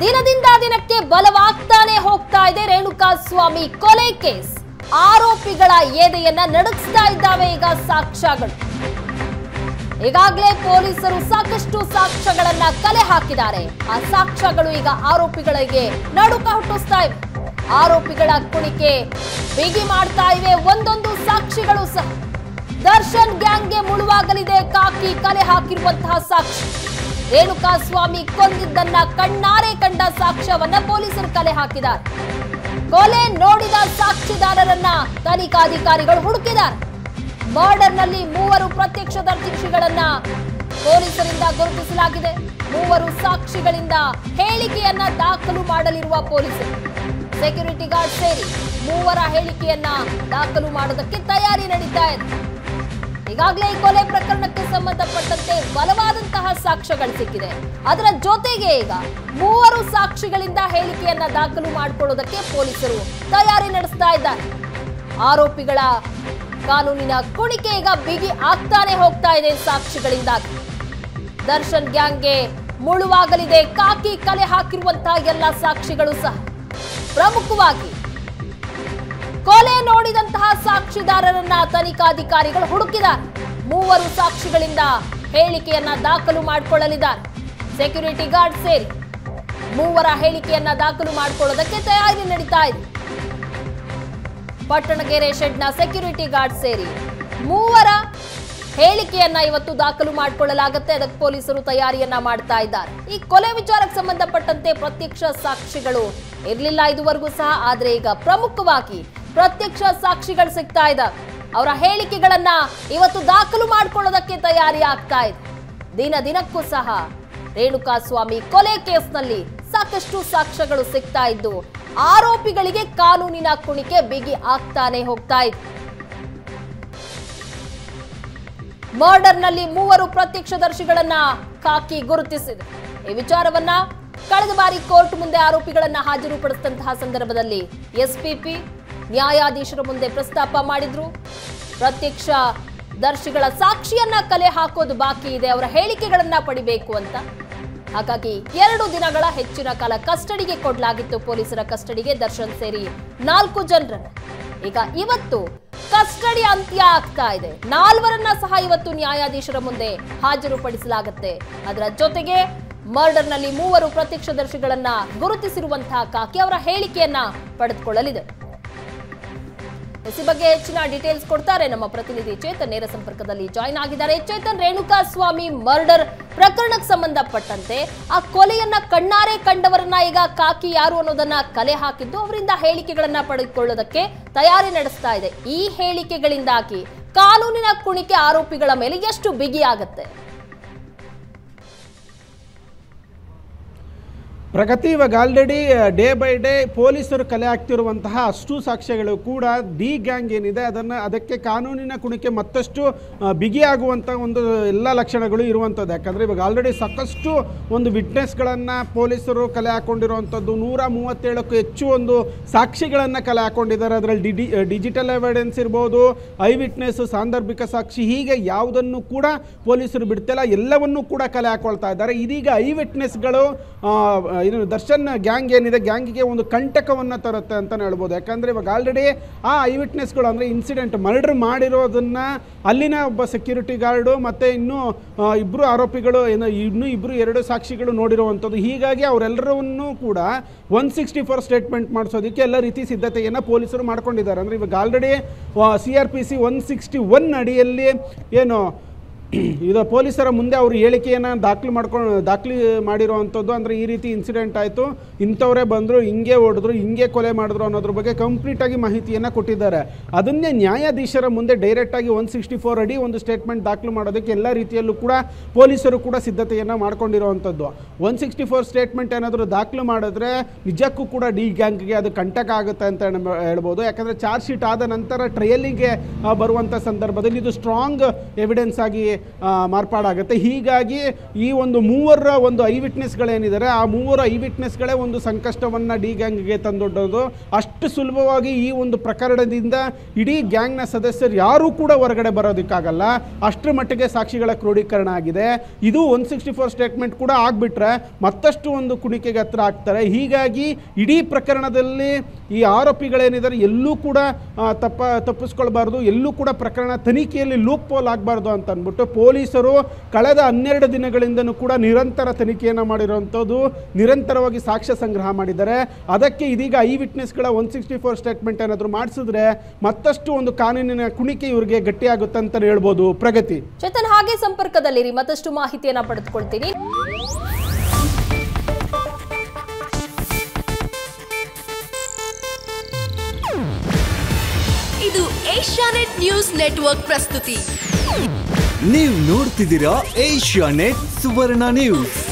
ದಿನದಿಂದ ದಿನಕ್ಕೆ ಬಲವಾಗ್ತಾನೆ ಹೋಗ್ತಾ ಇದೆ ರೇಣುಕಾ ಸ್ವಾಮಿ ಕೊಲೆ ಕೇಸ್ ಆರೋಪಿಗಳ ಎದೆಯನ್ನ ನಡುಗಿಸ್ತಾ ಇದ್ದಾವೆ ಈಗ ಸಾಕ್ಷ್ಯಗಳು ಈಗಾಗಲೇ ಪೊಲೀಸರು ಸಾಕಷ್ಟು ಸಾಕ್ಷ್ಯಗಳನ್ನ ಕಲೆ ಹಾಕಿದ್ದಾರೆ ಆ ಸಾಕ್ಷ್ಯಗಳು ಈಗ ಆರೋಪಿಗಳಿಗೆ ನಡುಕ ಹುಟ್ಟಿಸ್ತಾ ಇವೆ ಆರೋಪಿಗಳ ಕುಣಿಕೆ ಬಿಗಿ ಮಾಡ್ತಾ ಇವೆ ಒಂದೊಂದು ಸಾಕ್ಷಿಗಳು ಸಹ ದರ್ಶನ್ ಗ್ಯಾಂಗ್ಗೆ ಮುಳುವಾಗಲಿದೆ ಕಾಕಿ ಕಲೆ ಹಾಕಿರುವಂತಹ ಸಾಕ್ಷಿ ರೇಣುಕಾ ಸ್ವಾಮಿ ಕೊಂದಿದ್ದನ್ನ ಕಣ್ಣಾರೆ ಕಂಡ ಸಾಕ್ಷ್ಯವನ್ನ ಪೊಲೀಸರು ಕಲೆ ಹಾಕಿದ್ದಾರೆ ಕೊಲೆ ನೋಡಿದ ಸಾಕ್ಷಿದಾರರನ್ನ ತನಿಖಾಧಿಕಾರಿಗಳು ಹುಡುಕಿದ್ದಾರೆ ಮರ್ಡರ್ನಲ್ಲಿ ಮೂವರು ಪ್ರತ್ಯಕ್ಷದರ್ಶಿಗಳನ್ನ ಪೊಲೀಸರಿಂದ ಗುರುತಿಸಲಾಗಿದೆ ಮೂವರು ಸಾಕ್ಷಿಗಳಿಂದ ಹೇಳಿಕೆಯನ್ನ ದಾಖಲು ಮಾಡಲಿರುವ ಪೊಲೀಸರು ಸೆಕ್ಯೂರಿಟಿ ಗಾರ್ಡ್ ಸೇರಿ ಮೂವರ ಹೇಳಿಕೆಯನ್ನ ದಾಖಲು ಮಾಡೋದಕ್ಕೆ ತಯಾರಿ ನಡೀತಾ ಇದೆ ಈಗಾಗಲೇ ಈ ಕೊಲೆ ಪ್ರಕರಣಕ್ಕೆ ಸಂಬಂಧಪಟ್ಟಂತೆ ಬಲವಾದಂತಹ ಸಾಕ್ಷ್ಯಗಳು ಸಿಕ್ಕಿದೆ ಅದರ ಜೊತೆಗೆ ಈಗ ಮೂವರು ಸಾಕ್ಷಿಗಳಿಂದ ಹೇಳಿಕೆಯನ್ನ ದಾಖಲು ಮಾಡಿಕೊಳ್ಳೋದಕ್ಕೆ ಪೊಲೀಸರು ತಯಾರಿ ನಡೆಸ್ತಾ ಇದ್ದಾರೆ ಆರೋಪಿಗಳ ಕಾನೂನಿನ ಕುಣಿಕೆ ಈಗ ಬಿಗಿ ಆಗ್ತಾನೆ ಹೋಗ್ತಾ ಇದೆ ಸಾಕ್ಷಿಗಳಿಂದಾಗಿ ದರ್ಶನ್ ಗ್ಯಾಂಗ್ಗೆ ಮುಳುವಾಗಲಿದೆ ಕಾಕಿ ಕಲೆ ಹಾಕಿರುವಂತಹ ಎಲ್ಲ ಸಾಕ್ಷಿಗಳು ಸಹ ಪ್ರಮುಖವಾಗಿ ಕೊಲೆ ನೋಡಿದಂತಹ ಸಾಕ್ಷಿದಾರರನ್ನ ತನಿಖಾಧಿಕಾರಿಗಳು ಹುಡುಕಿದ್ದಾರೆ ಮೂವರು ಸಾಕ್ಷಿಗಳಿಂದ ಹೇಳಿಕೆಯನ್ನ ದಾಖಲು ಮಾಡಿಕೊಳ್ಳಲಿದ್ದಾರೆ ಸೆಕ್ಯೂರಿಟಿ ಗಾರ್ಡ್ ಸೇರಿ ಮೂವರ ಹೇಳಿಕೆಯನ್ನ ದಾಖಲು ಮಾಡಿಕೊಳ್ಳೋದಕ್ಕೆ ತಯಾರಿ ನಡೀತಾ ಇದೆ ಪಟ್ಟಣಗೆರೆ ಶೆಡ್ನ ಸೆಕ್ಯೂರಿಟಿ ಗಾರ್ಡ್ ಸೇರಿ ಮೂವರ ಹೇಳಿಕೆಯನ್ನ ಇವತ್ತು ದಾಖಲು ಮಾಡಿಕೊಳ್ಳಲಾಗುತ್ತೆ ಅದಕ್ಕೆ ಪೊಲೀಸರು ತಯಾರಿಯನ್ನ ಮಾಡ್ತಾ ಇದ್ದಾರೆ ಈ ಕೊಲೆ ವಿಚಾರಕ್ಕೆ ಸಂಬಂಧಪಟ್ಟಂತೆ ಪ್ರತ್ಯಕ್ಷ ಸಾಕ್ಷಿಗಳು ಇರಲಿಲ್ಲ ಇದುವರೆಗೂ ಸಹ ಆದ್ರೆ ಈಗ ಪ್ರಮುಖವಾಗಿ ಪ್ರತ್ಯಕ್ಷ ಸಾಕ್ಷಿಗಳು ಸಿಗ್ತಾ ಇದ್ದಾವೆ ಅವರ ಹೇಳಿಕೆಗಳನ್ನ ಇವತ್ತು ದಾಖಲು ಮಾಡಿಕೊಳ್ಳೋದಕ್ಕೆ ತಯಾರಿ ಆಗ್ತಾ ಇದೆ ದಿನ ದಿನಕ್ಕೂ ಸಹ ರೇಣುಕಾ ಸ್ವಾಮಿ ಕೊಲೆ ಕೇಸ್ನಲ್ಲಿ ಸಾಕಷ್ಟು ಸಾಕ್ಷ್ಯಗಳು ಸಿಗ್ತಾ ಇದ್ದು ಆರೋಪಿಗಳಿಗೆ ಕಾನೂನಿನ ಕುಣಿಕೆ ಬಿಗಿ ಆಗ್ತಾನೆ ಹೋಗ್ತಾ ಇದೆ ಮರ್ಡರ್ನಲ್ಲಿ ಮೂವರು ಪ್ರತ್ಯಕ್ಷದರ್ಶಿಗಳನ್ನ ಕಾಕಿ ಗುರುತಿಸಿದೆ ಈ ವಿಚಾರವನ್ನ ಕಳೆದ ಬಾರಿ ಕೋರ್ಟ್ ಮುಂದೆ ಆರೋಪಿಗಳನ್ನ ಹಾಜರುಪಡಿಸಿದಂತಹ ಸಂದರ್ಭದಲ್ಲಿ ಎಸ್ಪಿಪಿ ನ್ಯಾಯಾಧೀಶರ ಮುಂದೆ ಪ್ರಸ್ತಾಪ ಮಾಡಿದ್ರು ಪ್ರತ್ಯಕ್ಷ ದರ್ಶಿಗಳ ಸಾಕ್ಷಿಯನ್ನ ಕಲೆ ಹಾಕೋದು ಬಾಕಿ ಇದೆ ಅವರ ಹೇಳಿಕೆಗಳನ್ನ ಪಡಿಬೇಕು ಅಂತ ಹಾಗಾಗಿ ಎರಡು ದಿನಗಳ ಹೆಚ್ಚಿನ ಕಾಲ ಕಸ್ಟಡಿಗೆ ಕೊಡಲಾಗಿತ್ತು ಪೊಲೀಸರ ಕಸ್ಟಡಿಗೆ ದರ್ಶನ್ ಸೇರಿ ನಾಲ್ಕು ಜನರನ್ನ ಈಗ ಇವತ್ತು ಕಸ್ಟಡಿ ಅಂತ್ಯ ಆಗ್ತಾ ಇದೆ ನಾಲ್ವರನ್ನ ಸಹ ಇವತ್ತು ನ್ಯಾಯಾಧೀಶರ ಮುಂದೆ ಹಾಜರುಪಡಿಸಲಾಗುತ್ತೆ ಅದರ ಜೊತೆಗೆ ಮರ್ಡರ್ನಲ್ಲಿ ಮೂವರು ಪ್ರತ್ಯಕ್ಷದರ್ಶಿಗಳನ್ನ ಗುರುತಿಸಿರುವಂತಹ ಕಾಕಿ ಅವರ ಹೇಳಿಕೆಯನ್ನ ಪಡೆದುಕೊಳ್ಳಲಿದೆ ಎಸ್ ಈ ಬಗ್ಗೆ ಹೆಚ್ಚಿನ ಡೀಟೇಲ್ಸ್ ಕೊಡ್ತಾರೆ ನಮ್ಮ ಪ್ರತಿನಿಧಿ ಚೇತನ್ ನೇರ ಸಂಪರ್ಕದಲ್ಲಿ ಜಾಯ್ನ್ ಆಗಿದ್ದಾರೆ ಚೇತನ್ ರೇಣುಕಾ ಸ್ವಾಮಿ ಮರ್ಡರ್ ಪ್ರಕರಣಕ್ಕೆ ಸಂಬಂಧಪಟ್ಟಂತೆ ಆ ಕೊಲೆಯನ್ನ ಕಣ್ಣಾರೆ ಕಂಡವರನ್ನ ಈಗ ಕಾಕಿ ಯಾರು ಅನ್ನೋದನ್ನ ಕಲೆ ಹಾಕಿದ್ದು ಅವರಿಂದ ಹೇಳಿಕೆಗಳನ್ನ ಪಡೆದುಕೊಳ್ಳೋದಕ್ಕೆ ತಯಾರಿ ನಡೆಸ್ತಾ ಇದೆ ಈ ಹೇಳಿಕೆಗಳಿಂದಾಗಿ ಕಾನೂನಿನ ಕುಣಿಕೆ ಆರೋಪಿಗಳ ಮೇಲೆ ಎಷ್ಟು ಬಿಗಿ ಆಗತ್ತೆ ಪ್ರಗತಿ ಇವಾಗ ಆಲ್ರೆಡಿ ಡೇ ಬೈ ಡೇ ಪೊಲೀಸರು ಕಲೆ ಹಾಕ್ತಿರುವಂತಹ ಅಷ್ಟು ಸಾಕ್ಷ್ಯಗಳು ಕೂಡ ಡಿ ಗ್ಯಾಂಗ್ ಏನಿದೆ ಅದನ್ನು ಅದಕ್ಕೆ ಕಾನೂನಿನ ಕುಣಿಕೆ ಮತ್ತಷ್ಟು ಆ, ಬಿಗಿಯಾಗುವಂಥ ಒಂದು ಎಲ್ಲ ಲಕ್ಷಣಗಳು ಇರುವಂಥದ್ದು ಯಾಕಂದರೆ ಇವಾಗ ಆಲ್ರೆಡಿ ಸಾಕಷ್ಟು ಒಂದು ವಿಟ್ನೆಸ್ಗಳನ್ನು ಪೊಲೀಸರು ಕಲೆ ಹಾಕ್ಕೊಂಡಿರುವಂಥದ್ದು ನೂರ ಮೂವತ್ತೇಳಕ್ಕೂ ಹೆಚ್ಚು ಒಂದು ಸಾಕ್ಷಿಗಳನ್ನು ಕಲೆ ಹಾಕ್ಕೊಂಡಿದ್ದಾರೆ ಅದರಲ್ಲಿ ಡಿಡಿ ಡಿಜಿಟಲ್ ಎವಿಡೆನ್ಸ್ ಇರ್ಬೋದು ಐ ವಿಟ್ನೆಸ್ ಸಾಂದರ್ಭಿಕ ಸಾಕ್ಷಿ ಹೀಗೆ ಯಾವುದನ್ನು ಕೂಡ ಪೊಲೀಸರು ಬಿಡ್ತಿಲ್ಲ ಎಲ್ಲವನ್ನೂ ಕೂಡ ಕಲೆ ಹಾಕೊಳ್ತಾ ಇದ್ದಾರೆ ಇದೀಗ ಐ ವಿಟ್ನೆಸ್ಗಳು ಇದು ದರ್ಶನ್ ಗ್ಯಾಂಗ್ ಏನಿದೆ ಗ್ಯಾಂಗಿಗೆ ಒಂದು ಕಂಟಕವನ್ನು ತರುತ್ತೆ ಅಂತಲೇ ಹೇಳ್ಬೋದು ಯಾಕಂದರೆ ಇವಾಗ ಆಲ್ರೆಡಿ ಆ ಐ ವಿಟ್ನೆಸ್ಗಳು ಅಂದರೆ ಇನ್ಸಿಡೆಂಟ್ ಮರ್ಡರ್ ಮಾಡಿರೋದನ್ನು ಅಲ್ಲಿನ ಒಬ್ಬ ಸೆಕ್ಯೂರಿಟಿ ಗಾರ್ಡು ಮತ್ತು ಇನ್ನೂ ಆ, ಇಬ್ರು ಆರೋಪಿಗಳು ಏನು ಇನ್ನೂ ಇಬ್ಬರು ಎರಡು ಸಾಕ್ಷಿಗಳು ನೋಡಿರುವಂಥದ್ದು ಹೀಗಾಗಿ ಅವರೆಲ್ಲರನ್ನೂ ಕೂಡ ಒನ್ ಸಿಕ್ಸ್ಟಿ ಫೋರ್ ಸ್ಟೇಟ್ಮೆಂಟ್ ಮಾಡಿಸೋದಕ್ಕೆ ಎಲ್ಲ ರೀತಿ ಸಿದ್ಧತೆಯನ್ನು ಪೊಲೀಸರು ಮಾಡ್ಕೊಂಡಿದ್ದಾರೆ ಅಂದರೆ ಇವಾಗ already C R P C one sixty one ಅಡಿಯಲ್ಲಿ ಏನು ಇದು ಪೊಲೀಸರ ಮುಂದೆ ಅವರು ಹೇಳಿಕೆಯನ್ನು ದಾಖಲು ಮಾಡ್ಕೊಂಡು ದಾಖಲು ಮಾಡಿರುವಂಥದ್ದು ಅಂದರೆ ಈ ರೀತಿ ಇನ್ಸಿಡೆಂಟ್ ಆಯಿತು ಇಂಥವರೇ ಬಂದರು ಹಿಂಗೆ ಹೊಡೆದ್ರು ಹಿಂಗೆ ಕೊಲೆ ಮಾಡಿದ್ರು ಅನ್ನೋದ್ರ ಬಗ್ಗೆ ಕಂಪ್ಲೀಟಾಗಿ ಮಾಹಿತಿಯನ್ನು ಕೊಟ್ಟಿದ್ದಾರೆ ಅದನ್ನೇ ನ್ಯಾಯಾಧೀಶರ ಮುಂದೆ ಡೈರೆಕ್ಟಾಗಿ ಒನ್ ಸಿಕ್ಸ್ಟಿ ಫೋರ್ ಅಡಿ ಒಂದು ಸ್ಟೇಟ್ಮೆಂಟ್ ದಾಖಲು ಮಾಡೋದಕ್ಕೆ ಎಲ್ಲ ರೀತಿಯಲ್ಲೂ ಕೂಡ ಪೊಲೀಸರು ಕೂಡ ಸಿದ್ಧತೆಯನ್ನು ಮಾಡ್ಕೊಂಡಿರುವಂಥದ್ದು ಒನ್ ಸಿಕ್ಸ್ಟಿ ಫೋರ್ ಸ್ಟೇಟ್ಮೆಂಟ್ ಏನಾದರೂ ದಾಖಲು ಮಾಡಿದ್ರೆ ನಿಜಕ್ಕೂ ಕೂಡ ಡಿ ಗ್ಯಾಂಗ್ಗೆ ಅದು ಕಂಟಕ ಆಗುತ್ತೆ ಅಂತ ಹೇಳ್- ಹೇಳ್ಬೋದು ಯಾಕಂದರೆ ಚಾರ್ಜ್ ಶೀಟ್ ಆದ ನಂತರ ಟ್ರಯಲಿಗೆ ಬರುವಂಥ ಸಂದರ್ಭದಲ್ಲಿ ಇದು ಸ್ಟ್ರಾಂಗ್ ಎವಿಡೆನ್ಸ್ ಆಗಿ ಆ, ಮಾರ್ಪಾಡಾಗುತ್ತೆ ಹೀಗಾಗಿ ಈ ಒಂದು ಮೂವರ ಒಂದು ಐ ವಿಟ್ನೆಸ್ಗಳೇನಿದ್ದಾರೆ ಆ ಮೂವರು ಐ ವಿಟ್ನೆಸ್ಗಳೇ ಒಂದು ಸಂಕಷ್ಟವನ್ನು ಡಿ ಗ್ಯಾಂಗ್ಗೆ ತಂದೊಡ್ಡೋದು ಅಷ್ಟು ಸುಲಭವಾಗಿ ಈ ಒಂದು ಪ್ರಕರಣದಿಂದ ಇಡೀ ಗ್ಯಾಂಗ್ನ ಸದಸ್ಯರು ಯಾರೂ ಕೂಡ ಹೊರಗಡೆ ಬರೋದಕ್ಕಾಗಲ್ಲ ಅಷ್ಟರ ಮಟ್ಟಿಗೆ ಸಾಕ್ಷಿಗಳ ಕ್ರೋಢೀಕರಣ ಆಗಿದೆ ಇದು ಒನ್ ಸಿಕ್ಸ್ಟಿ ಫೋರ್ ಸ್ಟೇಟ್ಮೆಂಟ್ ಕೂಡ ಆಗಿಬಿಟ್ರೆ ಮತ್ತಷ್ಟು ಒಂದು ಕುಣಿಕೆಗೆ ಹತ್ರ ಆಗ್ತಾರೆ ಹೀಗಾಗಿ ಇಡೀ ಪ್ರಕರಣದಲ್ಲಿ ಈ ಆರೋಪಿಗಳೇನಿದ್ದಾರೆ ಎಲ್ಲೂ ಕೂಡ ಆ, ತಪ್ಪ ತಪ್ಪಿಸ್ಕೊಳ್ಬಾರ್ದು ಎಲ್ಲೂ ಕೂಡ ಪ್ರಕರಣ ತನಿಖೆಯಲ್ಲಿ ಲೂಪ್ ಪೋಲ್ ಆಗಬಾರ್ದು ಅಂತ ಅಂದ್ಬಿಟ್ಟು ಪೊಲೀಸರು ಕಳೆದ ಹನ್ನೆರಡು ದಿನಗಳಿಂದನೂ ಕೂಡ ನಿರಂತರ ತನಿಖೆಯನ್ನು ಮಾಡಿರುವಂಥದ್ದು ನಿರಂತರವಾಗಿ ಸಾಕ್ಷ್ಯ ಸಂಗ್ರಹ ಮಾಡಿದ್ದಾರೆ ಅದಕ್ಕೆ ಇದೀಗ ಐ ವಿಟ್ನೆಸ್ಗಳ ಒನ್ ಸಿಕ್ಸ್ಟಿ ಫೋರ್ ಸ್ಟೇಟ್ಮೆಂಟ್ ಏನಾದರೂ ಮಾಡಿಸಿದ್ರೆ ಮತ್ತಷ್ಟು ಒಂದು ಕಾನೂನಿನ ಕುಣಿಕೆ ಇವರಿಗೆ ಗಟ್ಟಿಯಾಗುತ್ತೆ ಅಂತಲೇ ಹೇಳ್ಬೋದು ಪ್ರಗತಿ ಚೇತನ್ ಹಾಗೆ ಸಂಪರ್ಕದಲ್ಲಿರಿ ಮತ್ತಷ್ಟು ಮಾಹಿತಿಯನ್ನ ಪಡೆದುಕೊಳ್ತೀನಿ ಇದು ಏಷ್ಯಾನೆಟ್ ನ್ಯೂಸ್ ನೆಟ್ವರ್ಕ್ ಪ್ರಸ್ತುತಿ ನೀವು ನೋಡ್ತಿದ್ದೀರಾ ಏಷ್ಯಾ ನೆಟ್ ಸುವರ್ಣ ನ್ಯೂಸ್